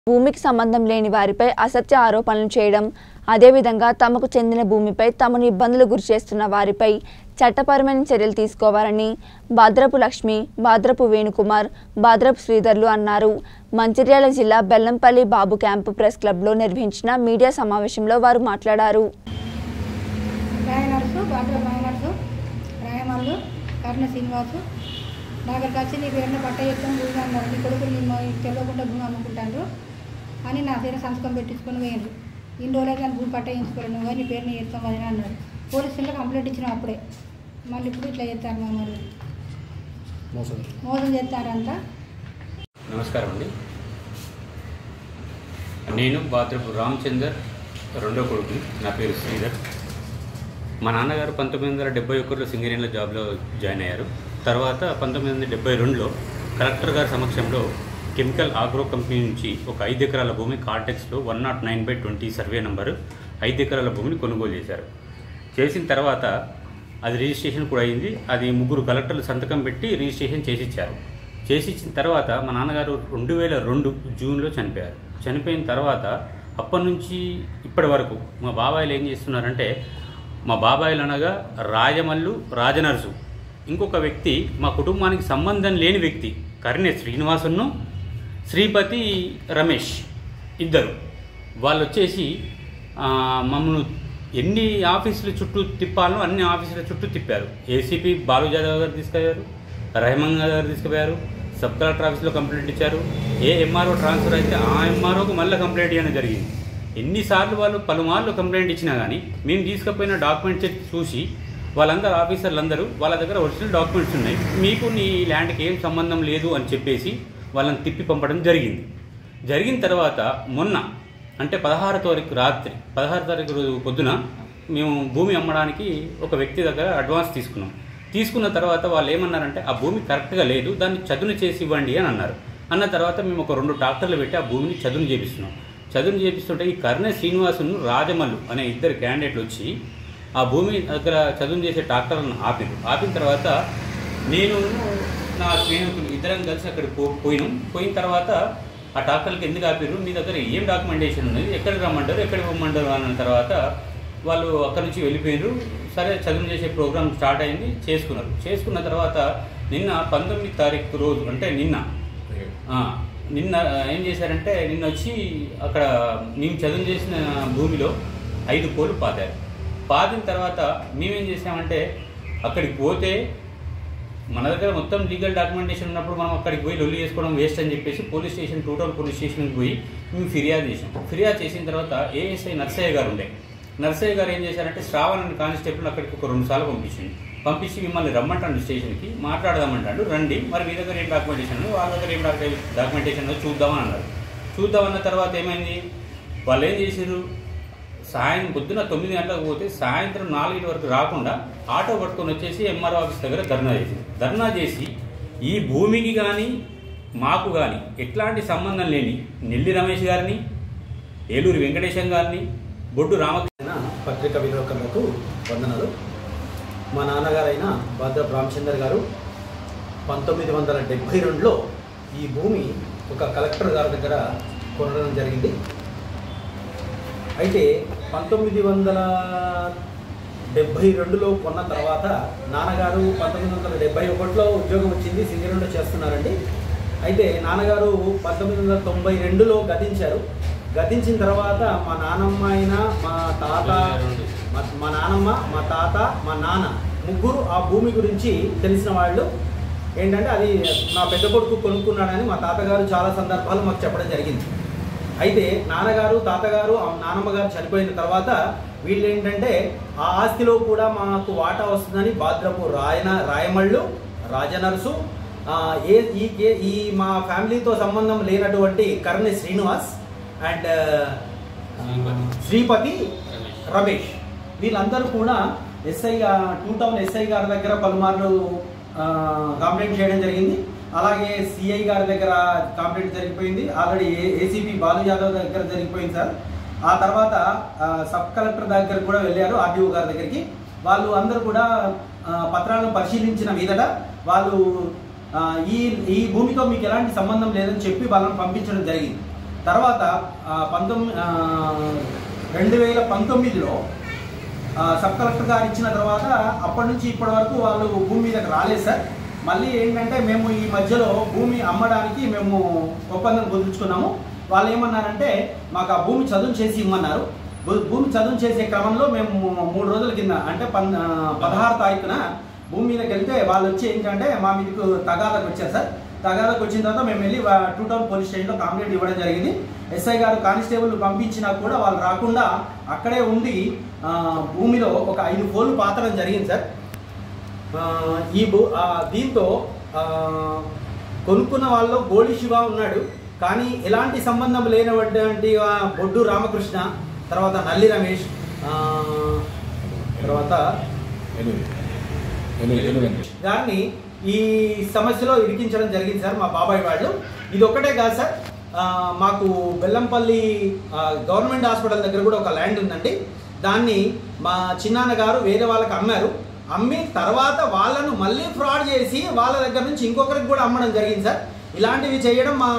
భూమికి సంబంధం లేని వారిపై అసత్య ఆరోపణలు చేయడం అదేవిధంగా తమకు చెందిన భూమిపై తమను ఇబ్బందులు గురిచేస్తున్న వారిపై చట్టపరమైన చర్యలు తీసుకోవాలని భాద్రపు లక్ష్మి భాద్రపు వేణుకుమార్ భాద్రపు శ్రీధర్లు అన్నారు మంచిర్యాల జిల్లా బెల్లంపల్లి బాబు క్యాంపు ప్రెస్ క్లబ్లో నిర్వహించిన మీడియా సమావేశంలో వారు మాట్లాడారు రాయనర్సు బాండ్ర రాయనర్సు రాయమల్లు కర్ణ శ్రీనివాసు నా దగ్గరికి వచ్చి నీ పేరున పట్ట చెప్తాను భూమి అన్నారు నీ కొడుకు నీ తెలియకుండా భూమి అమ్ముకుంటాను అని నా పేరు సంతకం పెట్టించుకొని పోయింది ఇన్ని రోజులైతే నేను భూమి పట్ట వేయించుకోలేదు నువ్వు నీ పేరుని చేస్తాం వదిన అన్నాడు పోలీస్ స్టేషన్లో కంప్లైంట్ ఇచ్చిన అప్పుడే మళ్ళీ ఇప్పుడు ఇట్లా చేస్తారు మమ్మల్ని మోసం మోసం చేస్తారంతా నమస్కారం అండి నేను బాత్రపు రామచందర్ రెండో కొడుకు నా పేరు శ్రీధర్ మా నాన్నగారు పంతొమ్మిది వందల డెబ్బై ఒకటిలో సింగరేణిలో జాబ్లో జాయిన్ అయ్యారు తర్వాత పంతొమ్మిది వందల డెబ్బై రెండులో కలెక్టర్ గారి సమక్షంలో కెమికల్ ఆగ్రో కంపెనీ నుంచి ఒక ఐదు ఎకరాల భూమి కార్టెక్స్లో one not nine by twenty survey number ఐదు ఎకరాల భూమిని కొనుగోలు చేశారు చేసిన తర్వాత అది రిజిస్ట్రేషన్ కూడా అయింది అది ముగ్గురు కలెక్టర్లు సంతకం పెట్టి రిజిస్ట్రేషన్ చేసి ఇచ్చారు చేసి ఇచ్చిన తర్వాత మా నాన్నగారు రెండు వేల రెండు జూన్లో చనిపోయారు చనిపోయిన తర్వాత అప్పటి నుంచి ఇప్పటి వరకు మా బాబాయిలు ఏం చేస్తున్నారంటే మా బాబాయిలు అనగా రాజమల్లు రాజనర్సు ఇంకొక వ్యక్తి మా కుటుంబానికి సంబంధం లేని వ్యక్తి కర్ణె శ్రీనివాసును శ్రీపతి రమేష్ ఇద్దరు వాళ్ళు వచ్చేసి ఆ, మమ్మల్ని ఎన్ని ఆఫీసుల చుట్టూ తిప్పాలో అన్ని ఆఫీసుల చుట్టూ తిప్పారు ఏసీపీ బాలు జాదవ్ గారు తీసుకెళ్లారు రహమాన్ గారు తీసుకుపోయారు సబ్ కలెక్టర్ ఆఫీస్లో కంప్లైంట్ ఇచ్చారు ఏ ఎంఆర్ఓ ట్రాన్స్ఫర్ అయితే ఆ ఎంఆర్ఓకు మళ్ళీ కంప్లైంట్ ఇవ్వడం జరిగింది ఎన్నిసార్లు వాళ్ళు పలుమార్లు కంప్లైంట్ ఇచ్చినా కానీ మేము తీసుకుపోయిన డాక్యుమెంట్స్ చూసి వాళ్ళందరూ ఆఫీసర్లు అందరూ వాళ్ళ దగ్గర ఒరిజినల్ డాక్యుమెంట్స్ ఉన్నాయి మీకు నీ ల్యాండ్కి ఏం సంబంధం లేదు అని చెప్పేసి వాళ్ళని తిప్పి పంపడం జరిగింది జరిగిన తర్వాత మొన్న అంటే పదహారు తారీఖు రాత్రి పదహారు తారీఖు రోజు పొద్దున మేము భూమి అమ్మడానికి ఒక వ్యక్తి దగ్గర అడ్వాన్స్ తీసుకున్నాం తీసుకున్న తర్వాత వాళ్ళు ఏమన్నారంటే ఆ భూమి కరెక్ట్గా లేదు దాన్ని చదును చేసి ఇవ్వండి అని అన్నారు అన్న తర్వాత మేము ఒక రెండు ట్రాక్టర్లు పెట్టి ఆ భూమిని చదును చేపిస్తున్నాం చదును చేపిస్తుంటే ఈ కర్ణ శ్రీనివాసును రాజమల్లు అనే ఇద్దరు క్యాండిడేట్లు వచ్చి ఆ భూమి దగ్గర చదువు చేసే ట్రాక్టర్లను ఆపారు ఆపిన తర్వాత నేను నా స్నేహితులు ఇద్దరం కలిసి అక్కడికి పో పోయినాం పోయిన తర్వాత ఆ ట్రాక్టర్కి ఎందుకు ఆపారు మీ దగ్గర ఏం డాక్యుమెంటేషన్ ఉన్నది ఎక్కడికి రమ్మంటారు ఎక్కడికి పొమ్మంటారు అన్న తర్వాత వాళ్ళు అక్కడి నుంచి వెళ్ళిపోయారు సరే చదువు చేసే ప్రోగ్రామ్ స్టార్ట్ అయింది చేసుకున్నారు చేసుకున్న తర్వాత నిన్న పంతొమ్మిది తారీఖు రోజు అంటే నిన్న ఆ, నిన్న ఏం చేశారంటే నిన్న వచ్చి అక్కడ మేము చదువు చేసిన భూమిలో ఐదు కోళ్ళు పాతారు పాతిన తర్వాత మేమేం చేసామంటే అక్కడికి పోతే మన దగ్గర మొత్తం లీగల్ డాక్యుమెంటేషన్ ఉన్నప్పుడు మనం అక్కడికి పోయి లొల్లి చేసుకోవడం వేస్ట్ అని చెప్పేసి పోలీస్ స్టేషన్ టోటల్ పోలీస్ స్టేషన్కి పోయి మేము ఫిర్యాదు చేసాం ఫిర్యాదు చేసిన తర్వాత ఏఎస్ఐ నర్సయ్య గారు ఉండే నర్సయ్య గారు ఏం చేశారంటే శ్రావణ్ అనే కానిస్టేబుల్ అక్కడికి ఒక రెండు సార్లు పంపించింది పంపించి మిమ్మల్ని రమ్మంటాడు స్టేషన్కి మాట్లాడదామంటాడు రండి మరి మీ దగ్గర ఏం డాక్యుమెంటేషన్ ఉంది, వాళ్ళ దగ్గర ఏం డాక్యుమెంటేషన్ ఉందో చూద్దామని అన్నారు చూద్దామన్న తర్వాత ఏమైంది వాళ్ళు ఏం చేశారు సాయం పొద్దున తొమ్మిది గంటలకు పోతే సాయంత్రం నాలుగింటి వరకు రాకుండా ఆటో పట్టుకొని వచ్చేసి ఎంఆర్ఓ ఆఫీస్ దగ్గర ధర్నా చేసింది ధర్నా చేసి ఈ భూమికి కానీ మాకు కానీ ఎట్లాంటి సంబంధం లేని నెల్లి రమేష్ గారిని ఏలూరు వెంకటేశం గారిని బొడ్డు రామకృష్ణ అయిన పత్రికా విలేకరులకు వందనాలు మా నాన్నగారైన భద్రపు రామచందర్ గారు పంతొమ్మిది వందల డెబ్భై రెండులో ఈ భూమి ఒక కలెక్టర్ గారి దగ్గర కొనడం జరిగింది అయితే పంతొమ్మిది వందల డెబ్భై రెండులో కొన్న తర్వాత నాన్నగారు పంతొమ్మిది వందల డెబ్భై ఒకటిలో ఉద్యోగం వచ్చింది సింగరేణిలో చేస్తున్నారండి అయితే నాన్నగారు పంతొమ్మిది వందల తొంభై రెండులో గతించారు గతించిన తర్వాత మా నాన్నమ్మ అయినా మా తాత మా- మా నానమ్మ మా తాత మా నాన్న ముగ్గురు ఆ భూమి గురించి తెలిసిన వాళ్ళు ఏంటంటే అది నా పెద్ద కొడుకు కొనుక్కున్నాడని మా తాతగారు చాలా సందర్భాలు మాకు చెప్పడం జరిగింది అయితే నాన్నగారు తాతగారు ఆ నానమ్మ గారు చనిపోయిన తర్వాత వీళ్ళు ఏంటంటే ఆ ఆస్తిలో కూడా మాకు వాటా వస్తుందని భాద్రపు రాయన రాయమళ్ళు రాజనర్సు ఆ, ఏ ఈ కే- ఈ మా ఫ్యామిలీతో సంబంధం లేనటువంటి కర్ణి శ్రీనివాస్ అండ్ శ్రీపతి. శ్రీపతి రమేష్ వీళ్ళందరూ కూడా ఎస్ఐ టూ టౌన్ ఎస్ఐ గారి దగ్గర పలుమార్లు ఆ, కంప్లైంట్ చేయడం జరిగింది అలాగే సిఐ గారి దగ్గర కంప్లైంట్ జరిగిపోయింది ఆల్రెడీ ఏసీపీ బాలు యాదవ్ దగ్గర జరిగిపోయింది సార్ ఆ తర్వాత ఆ, సబ్ కలెక్టర్ దగ్గర కూడా వెళ్ళారు ఆర్డీఓ గారి దగ్గరికి వాళ్ళు అందరూ కూడా ఆ, పత్రాలను పరిశీలించిన మీదట వాళ్ళు ఆ, ఈ ఈ భూమితో మీకు ఎలాంటి సంబంధం లేదని చెప్పి వాళ్ళని పంపించడం జరిగింది తర్వాత ఆ, పంతొమ్మిది ఆ, రెండు వేల పంతొమ్మిదిలో ఆ, సబ్ కలెక్టర్ గారు ఇచ్చిన తర్వాత అప్పటి నుంచి ఇప్పటి వరకు వాళ్ళు భూమి మీదకి రాలేదు సార్ మళ్ళీ ఏంటంటే మేము ఈ మధ్యలో భూమి అమ్మడానికి మేము ఒప్పందం కుదుర్చుకున్నాము వాళ్ళు ఏమన్నారంటే మాకు ఆ భూమి చదువు చేసి ఇమ్మన్నారు భూ- భూమి చదువు చేసే క్రమంలో మేము మూడు రోజుల కింద అంటే పన్ ఆ, పదహారు తారీఖున భూమి మీదకి వెళ్తే వాళ్ళు వచ్చి ఏంటంటే మా మీదకు తగాదాకు వచ్చారు సార్ తగాదాకు వచ్చిన తర్వాత మేము వెళ్ళి వా- టూ టౌన్ పోలీస్ స్టేషన్లో కంప్లైంట్ ఇవ్వడం జరిగింది ఎస్ఐ గారు కానిస్టేబుల్ పంపించినా కూడా వాళ్ళు రాకుండా అక్కడే ఉండి ఆ, భూమిలో ఒక ఐదు పోలు పాతడం జరిగింది సార్ ఆ, ఈ భూ ఆ, దీంతో ఆ, కొనుక్కున్న వాళ్ళు గోళి శివ ఉన్నాడు కానీ ఎలాంటి సంబంధం లేనటువంటి ఆ, బొడ్డు రామకృష్ణ తర్వాత నల్లి రమేష్ ఆ, తర్వాత దాన్ని ఈ సమస్యలో ఇరికించడం జరిగింది సార్ మా బాబాయ్ వాళ్ళు ఇది ఒక్కటే కాదు సార్ ఆ, మాకు బెల్లంపల్లి ఆ, గవర్నమెంట్ హాస్పిటల్ దగ్గర కూడా ఒక ల్యాండ్ ఉందండి దాన్ని మా చిన్నాన్న గారు వేరే వాళ్ళకి అమ్మారు అమ్మి తర్వాత వాళ్ళను మళ్ళీ ఫ్రాడ్ చేసి వాళ్ళ దగ్గర నుంచి ఇంకొకరికి కూడా అమ్మడం జరిగింది సార్ ఇలాంటివి చేయడం మా